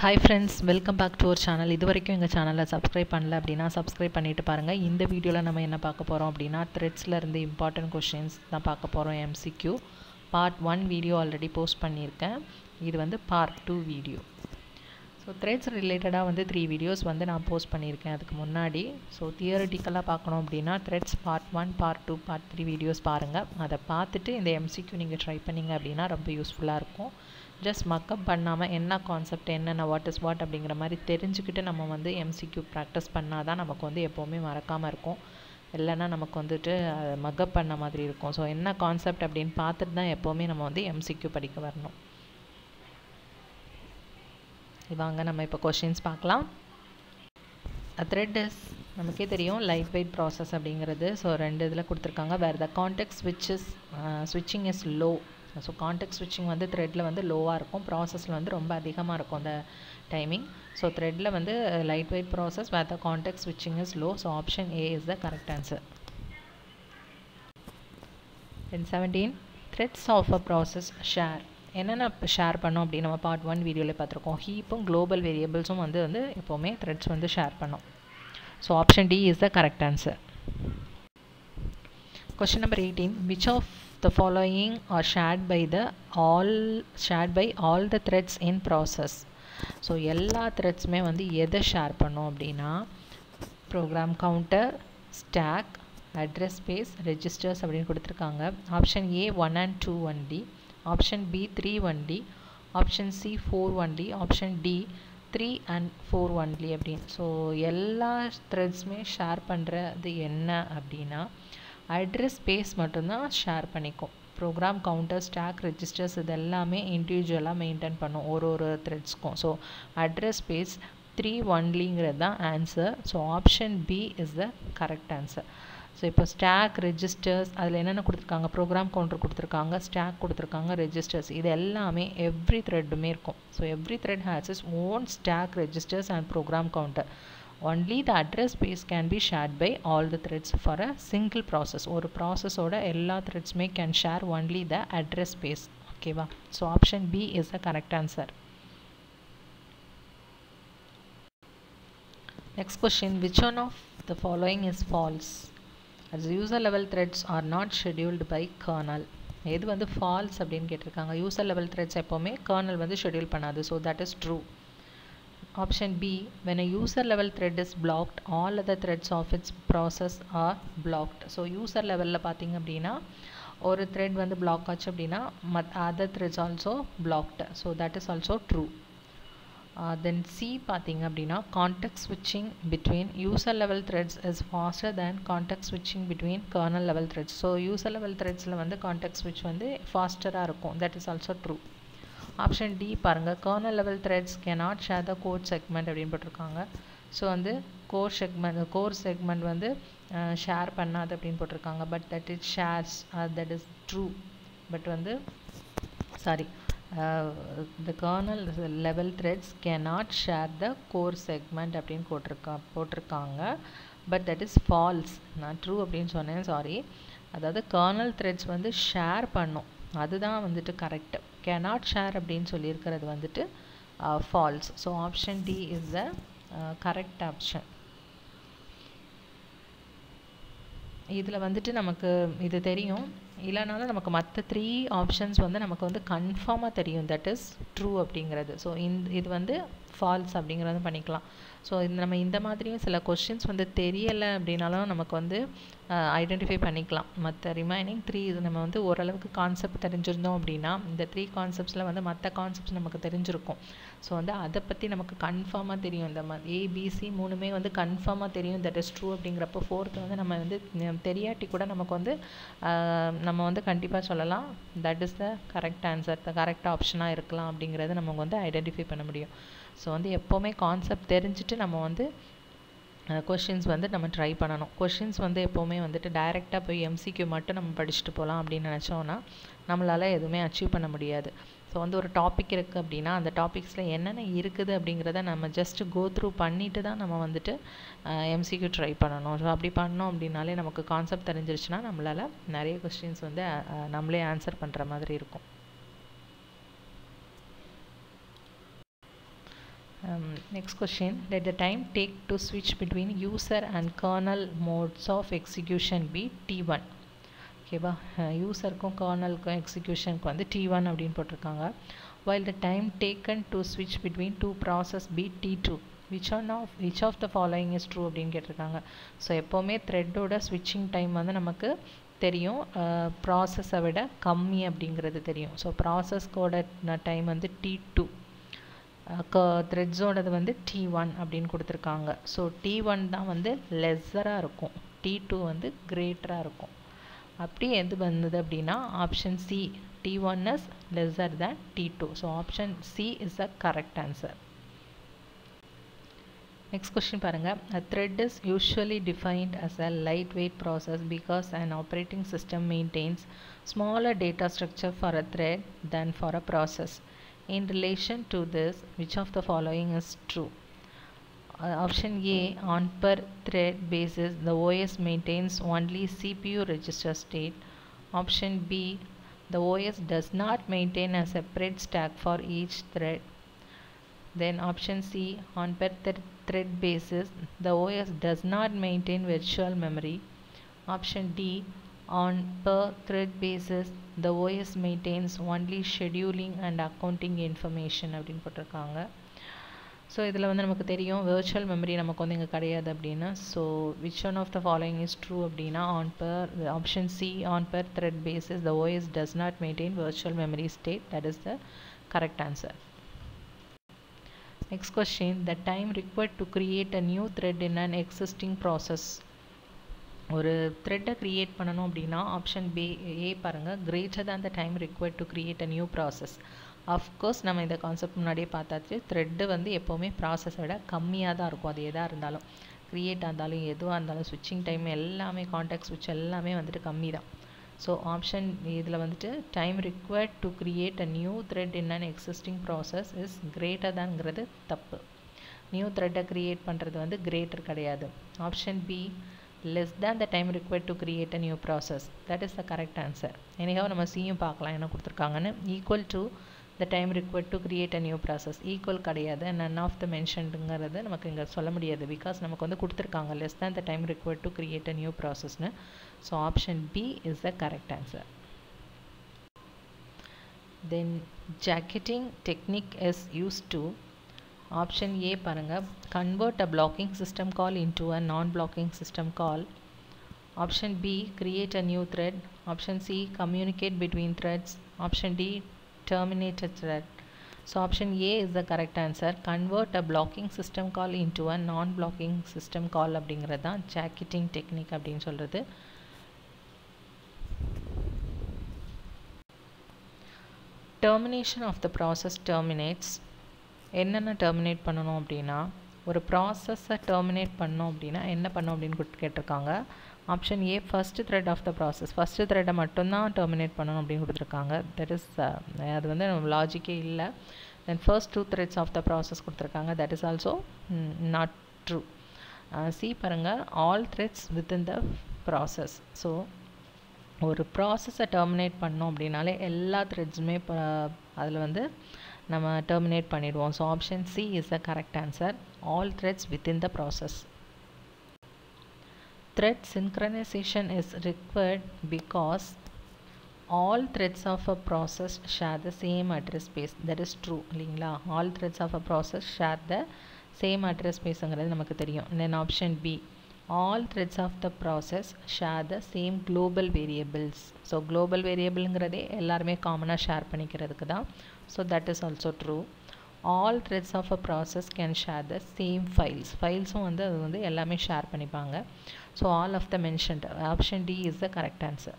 Hi friends welcome back to our channel இது வரைக்கும் எங்கள் சேனலை சப்ஸ்கிரைப் பண்ணல அப்படின்னா சப்ஸ்கிரைப் பண்ணிட்டு பாருங்கள் இந்த வீடியோவில் நம்ம என்ன பார்க்க போகிறோம் அப்படின்னா த்ரெட்ஸில் இருந்து இம்பார்ட்டன்ட் கொஷின்ஸ் தான் பார்க்க போகிறோம் MCQ part one video already post பண்ணியிருக்கேன் இது வந்து part two video so threads ரிலேட்டடாக வந்து த்ரீ வீடியோஸ் வந்து நான் போஸ்ட் பண்ணியிருக்கேன் அதுக்கு முன்னாடி ஸோ தியரட்டிக்கலாக பார்க்கணும் அப்படின்னா threads part one part two part three videos பாருங்கள் அதை பார்த்துட்டு இந்த எம்சிக்யூ நீங்கள் ட்ரை பண்ணிங்க அப்படின்னா ரொம்ப யூஸ்ஃபுல்லாக இருக்கும் ஜஸ்ட் மக்கப் பண்ணாமல் என்ன கான்செப்ட் என்னென்ன வாட் இஸ் வாட் அப்படிங்கிற மாதிரி தெரிஞ்சுக்கிட்டு நம்ம வந்து எம்சிக்யூ ப்ராக்டிஸ் பண்ணால் தான் நமக்கு வந்து எப்போவுமே மறக்காமல் இருக்கும் இல்லைன்னா நமக்கு வந்துட்டு மக்கப் பண்ண மாதிரி இருக்கும் ஸோ என்ன கான்செப்ட் அப்படின்னு பார்த்துட்டு தான் எப்போவுமே நம்ம வந்து எம்சிக்யூ படிக்க வரணும் வாங்க நம்ம இப்போ கொஷின்ஸ் பார்க்கலாம் த்ரெட் இஸ் நமக்கே தெரியும் லைட் வெயிட் ப்ராசஸ் அப்படிங்கிறது ஸோ ரெண்டு இதில் கொடுத்துருக்காங்க வேறு த கான்டெக்ட் ஸ்விட்சஸ் ஸ்விட்சிங் இஸ் லோ ஸோ கான்டெக்ட் ஸ்விட்சிங் வந்து த்ரெட்டில் வந்து லோவாக இருக்கும் ப்ராசஸில் வந்து ரொம்ப அதிகமாக இருக்கும் அந்த டைமிங் ஸோ த்ரெட்டில் வந்து light weight process where the context ஸ்விட்சிங் is low so option A is the correct answer then seventeen threads of a process share என்னென்ன ஷேர் பண்ணோம் அப்படின்னு நம்ம பார்ட் ஒன் வீடியோவில் பார்த்துருக்கோம் ஹீப்பும் குளோபல் வேரியபிள்ஸும் வந்து வந்து எப்போவுமே த்ரெட்ஸ் வந்து ஷேர் பண்ணோம் so option D is the correct answer question number 18 which of the following are shared by the all shared by all the threads in process so எல்லா த்ரெட்ஸுமே வந்து எதை ஷேர் பண்ணோம் அப்படின்னா program counter stack address space registers அப்படின்னு கொடுத்துருக்காங்க option A one and two only option B three only option C four only option D three and four only அப்படின்னு so எல்லா த்ரெட்ஸுமே share பண்ணுறது என்ன அப்படின்னா address space மட்டும்தான் share பண்ணிக்கும் ப்ரோக்ராம் கவுண்டர் ஸ்டாக் ரெஜிஸ்டர்ஸ் இது எல்லாமே இண்டிவிஜுவலாக மெயின்டைன் பண்ணும் ஒரு ஒரு த்ரெட்ஸ்க்கும் ஸோ அட்ரஸ் ஸ்பேஸ் த்ரீ ஒன்லிங்கிறது தான் answer so option B is the correct answer so இப்போ ஸ்டாக் ரெஜிஸ்டர்ஸ் அதில் என்னென்ன கொடுத்துருக்காங்க ப்ரோக்ராம் கவுண்டர் கொடுத்துருக்காங்க ஸ்டாக் கொடுத்துருக்காங்க ரெஜிஸ்டர்ஸ் இது எல்லாமே எவ்ரி த்ரெட்டுமே இருக்கும் so every thread has its own stack registers and program counter only the address space can be shared by all the threads for a single process ஒரு ப்ராசஸோட எல்லா த்ரெட்ஸுமே can share only the address space ஓகேவா so option B is the correct answer next question which one of the following is false as user level threads are not scheduled by kernel எது வந்து false அப்படின்னு கேட்டிருக்காங்க user level threads எப்போவுமே kernel வந்து schedule பண்ணாது so that is true option B when a user level thread is blocked all other threads of its process are blocked so user லெவலில் பார்த்தீங்க அப்படின்னா ஒரு த்ரெட் வந்து பிளாக் ஆச்சு அப்படின்னா மத் other threads also blocked so that is also true then C பார்த்தீங்க அப்படின்னா கான்டெக்ட் ஸ்விட்சிங் between user level threads is pastor than contact ஸ்விட்சிங் between kernel level threads so user level த்ரெட்ஸில் வந்து கான்டெக்ட் ஸ்விட்ச் வந்து ஃபாஸ்டராக இருக்கும் that is also true option D பாருங்கள் kernel level threads cannot share த code segment அப்படின்னு போட்டிருக்காங்க ஸோ வந்து கோர் செக்மெண்ட் கோர் செக்மெண்ட் வந்து ஷேர் பண்ணாது அப்படின்னு போட்டிருக்காங்க but that it shares that is true but வந்து sorry the kernel level threads cannot share the core segment அப்படின்னு போட்டிருக்கா போட்டிருக்காங்க பட் தட் இஸ் ஃபால்ஸ் நான் ட்ரூ அப்படின்னு சொன்னேன் சாரி அதாவது கர்னல் த்ரெட்ஸ் வந்து ஷேர் பண்ணும் அதுதான் வந்துட்டு கரெக்டு கேனாட் ஷேர் அப்படின்னு சொல்லியிருக்கிறது வந்துட்டு false so option D is the correct option இதில் வந்துட்டு நமக்கு இது தெரியும் இல்லைனாலும் நமக்கு மற்ற த்ரீ ஆப்ஷன்ஸ் வந்து நமக்கு வந்து கன்ஃபார்மாக தெரியும் தட் இஸ் ட்ரூ அப்படிங்கிறது ஸோ இந்த இது வந்து ஃபால்ஸ் அப்படிங்கிறது பண்ணிக்கலாம் ஸோ இந்த நம்ம இந்த மாதிரியும் சில கொஷின்ஸ் வந்து தெரியலை அப்படின்னாலும் நமக்கு வந்து ஐடென்டிஃபை பண்ணிக்கலாம் மற்ற ரிமைனிங் த்ரீ இது நம்ம வந்து ஓரளவுக்கு கான்செப்ட் தெரிஞ்சிருந்தோம் அப்படின்னா இந்த த்ரீ கான்செப்ட்ஸில் வந்து மற்ற கான்செப்ட்ஸ் நமக்கு தெரிஞ்சிருக்கும் ஸோ வந்து அதை பற்றி நமக்கு கன்ஃபார்மாக தெரியும் இந்த மா ஏபிசி மூணுமே வந்து கன்ஃபார்மாக தெரியும் தட் இஸ் ட்ரூ அப்படிங்கிறப்போ ஃபோர்த்து வந்து நம்ம வந்து தெரியாட்டி கூட நமக்கு வந்து நம்ம வந்து கண்டிப்பாக சொல்லலாம் that is the correct answer the correct ஆப்ஷனாக இருக்கலாம் அப்படிங்கிறத நம்ம வந்து ஐடென்டிஃபை பண்ண முடியும் ஸோ வந்து எப்போவுமே கான்செப்ட் தெரிஞ்சுட்டு நம்ம வந்து கொஷின்ஸ் வந்து நம்ம ட்ரை பண்ணணும் கொஷின்ஸ் வந்து எப்போவுமே வந்துட்டு டைரெக்டாக போய் எம்சிக்யூ மட்டும் நம்ம படிச்சுட்டு போகலாம் அப்படின்னு நினச்சோன்னா நம்மளால் எதுவுமே அச்சீவ் பண்ண முடியாது ஸோ வந்து ஒரு டாபிக் இருக்குது அப்படின்னா அந்த டாபிக்ஸில் என்னென்ன இருக்குது அப்படிங்கிறத நம்ம ஜஸ்ட் கோ த்ரூ பண்ணிட்டு தான் நம்ம வந்துட்டு எம்சிக்யூ ட்ரை பண்ணணும் ஸோ அப்படி பண்ணோம் அப்படின்னாலே நமக்கு கான்செப்ட் தெரிஞ்சிருச்சுன்னா நம்மளால் நிறைய கொஸ்டின்ஸ் வந்து நம்மளே ஆன்சர் பண்ணுற மாதிரி இருக்கும் Um, next question let the time take to switch between user and kernel modes of execution be t1 ஓகேவா யூசருக்கும் கர்னலுக்கும் எக்ஸிக்யூஷனுக்கு வந்து டி ஒன் அப்படின்னு போட்டிருக்காங்க while the time taken to ஸ்விட்ச் between two process B T two which one of which of the following is true அப்படின்னு கேட்டிருக்காங்க so எப்போவுமே த்ரெட்டோட ஸ்விட்சிங் time வந்து நமக்கு தெரியும் ப்ராசஸை விட கம்மி அப்படிங்கிறது தெரியும் ஸோ ப்ராசஸ்க்கோட டைம் வந்து டி டூ த்ரெட்ஸோடது வந்து டி ஒன் அப்படின்னு கொடுத்துருக்காங்க ஸோ டி ஒன் தான் வந்து லெஸ்ஸராக இருக்கும் டி டூ வந்து கிரேட்டராக இருக்கும் அப்படி எது வந்தது அப்படின்னா option C T one is lesser than T two so option C is the correct answer next question பாருங்கள் a thread is usually defined as a lightweight process because an operating system maintains smaller data structure for a thread than for a process in relation to this which of the following is true uh, option A on per thread basis the OS maintains only CPU register state option B the OS does not maintain a separate stack for each thread then option C on per th thread basis the OS does not maintain virtual memory option D on per thread basis the OS maintains only scheduling and accounting information அப்படின்னு போட்டிருக்காங்க so இதில் வந்து நமக்கு தெரியும் virtual memory நமக்கு வந்து இங்கே கிடையாது அப்படின்னு so which one of the following is true அப்படின்னா on per option C on per thread basis the OS does not maintain virtual memory state that is the correct answer Next question the time required to create a new thread in an existing process ஒரு த்ரெட்டை create பண்ணணும் அப்படின்னா option B A பாருங்கள் greater தான் the time required to create a new process of course நம்ம இந்த concept முன்னாடியே பார்த்தாச்சு த்ரெட்டு வந்து எப்போவுமே ப்ராசஸை விட கம்மியாக தான் இருக்கும் அது எதாக இருந்தாலும் க்ரியேட்டாக இருந்தாலும் எதுவாக இருந்தாலும் ஸ்விட்சிங் டைம் எல்லாமே கான்டாக்ட் ஸ்விட்ச் எல்லாமே வந்துட்டு கம்மி தான் ஸோ ஆப்ஷன் இதில் வந்துட்டு time required to create a new thread in an existing process is greater தான்ங்கிறது தப்பு நியூ த்ரெட்டை க்ரியேட் பண்ணுறது வந்து கிரேட்டர் கிடையாது option B less than the time required to create a new process that is the correct answer anyhow நம்ம சியும் பார்க்கலாம் என்ன கொடுத்துருக்காங்கன்னு equal to the time required to create a new process equal கிடையாது none of the மென்ஷன்டுங்கிறது நமக்கு இங்கே சொல்ல முடியாது பிகாஸ் நமக்கு வந்து கொடுத்துருக்காங்க less than the time required to create a new ப்ராசஸ்னு so option B is the correct answer then jacketing technique is use to option A பாருங்கள் convert a blocking system call into a non blocking system call option B create a new thread option C communicate between threads option D terminate a thread. So option A is the correct answer. Convert a blocking system call into a non-blocking system call அப்படிங்கிறது தான் ஜாக்கெட்டிங் technique அப்படின்னு சொல்கிறது termination of the process terminates என்னென்ன terminate பண்ணணும் அப்படின்னா ஒரு ப்ராசஸை terminate பண்ணோம் அப்படின்னா என்ன பண்ணோம் அப்படின்னு கொடுத்து கேட்டிருக்காங்க option A first thread of the process first த்ரெட்டை மட்டும்தான் டெர்மினேட் பண்ணணும் அப்படின்னு கொடுத்துருக்காங்க தட் இஸ் அது வந்து நம்ம லாஜிக்கே இல்லை then first two threads of the process கொடுத்துருக்காங்க that is also not true C பாருங்கள் all threads within the process so ஒரு ப்ராசஸை டெர்மினேட் பண்ணோம் அப்படின்னாலே எல்லா த்ரெட்ஸுமே இப்போ அதில் வந்து நம்ம டெர்மினேட் பண்ணிடுவோம் so option C is the correct answer all threads within the process thread synchronization is required because all threads of a process share the same address space that is true இல்லைங்களா all threads of a process share the same address spaceங்கிறது நமக்கு தெரியும் then option B all threads of the process share the same global variables so global variableங்கிறதே எல்லாருமே காமனாக share பண்ணிக்கிறதுக்கு தான் so that is also true all threads of a process can share the same files ஃபைல்ஸும் வந்து அது வந்து எல்லாமே share பண்ணிப்பாங்க so all of the mentioned option D is the correct answer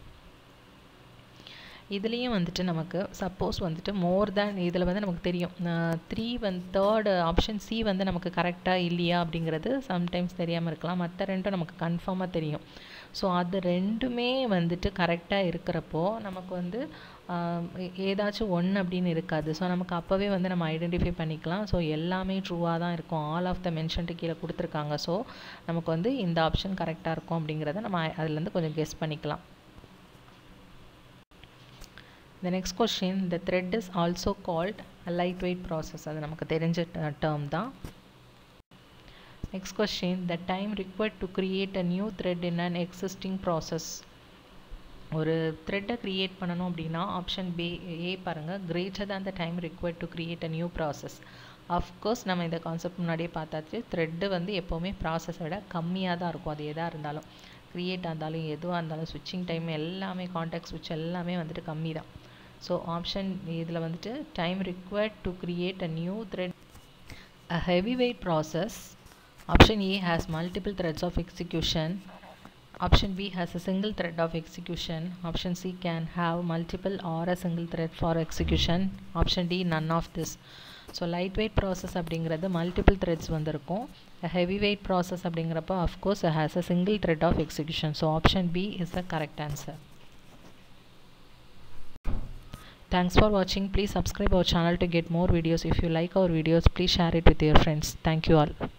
இதுலேயும் வந்துட்டு நமக்கு சப்போஸ் வந்துட்டு மோர் தேன் இதில் வந்து நமக்கு தெரியும் த்ரீ வந்து தேர்டு ஆப்ஷன் சி வந்து நமக்கு கரெக்டாக இல்லையா அப்படிங்கிறது சம்டைம்ஸ் தெரியாமல் இருக்கலாம் மற்ற ரெண்டும் நமக்கு கன்ஃபார்மாக தெரியும் ஸோ அது ரெண்டுமே வந்துட்டு கரெக்டாக இருக்கிறப்போ நமக்கு வந்து ஏதாச்சும் ஒன்று அப்படின்னு இருக்காது ஸோ நமக்கு அப்போவே வந்து நம்ம ஐடென்டிஃபை பண்ணிக்கலாம் ஸோ எல்லாமே ட்ரூவாக தான் இருக்கும் ஆல் ஆஃப் த மென்ஷன்ட்டு கீழே கொடுத்துருக்காங்க ஸோ நமக்கு வந்து இந்த ஆப்ஷன் கரெக்டாக இருக்கும் அப்படிங்கிறத நம்ம அதுலேருந்து கொஞ்சம் கெஸ் பண்ணிக்கலாம் the next question the thread is also called a lightweight process அது நமக்கு தெரிஞ்ச term தான் next question the time required to create a new thread in an existing process ஒரு த்ரெட்டை க்ரியேட் பண்ணணும் அப்படின்னா ஆப்ஷன் பி ஏ பாருங்கள் கிரேட்டர் தான் the time required to create a new process of course நம்ம இந்த கான்செப்ட் முன்னாடியே பார்த்தாச்சு த்ரெட்டு வந்து எப்போவுமே ப்ராசஸை விட கம்மியாக தான் இருக்கும் அது எதாக இருந்தாலும் க்ரியேட்டாக இருந்தாலும் எதுவாக இருந்தாலும் ஸ்விட்சிங் டைம் எல்லாமே காண்டாக்ட் ஸ்விட்ச் எல்லாமே வந்துட்டு கம்மி தான் ஸோ ஆப்ஷன் இதில் வந்துட்டு time required to create a new thread a heavy weight process option A has multiple threads of execution Option B has a single thread of execution. Option C can have multiple or a single thread for execution. Option D none of this. So light weight process அப்படிங்கிறது multiple threads வந்திருக்கும் heavy weight process அப்படிங்கிறப்ப of course has a single thread of execution so option B is the correct answer Thanks for watching. Please subscribe our channel to get more videos. If you like our videos, please share it with your friends. Thank you all.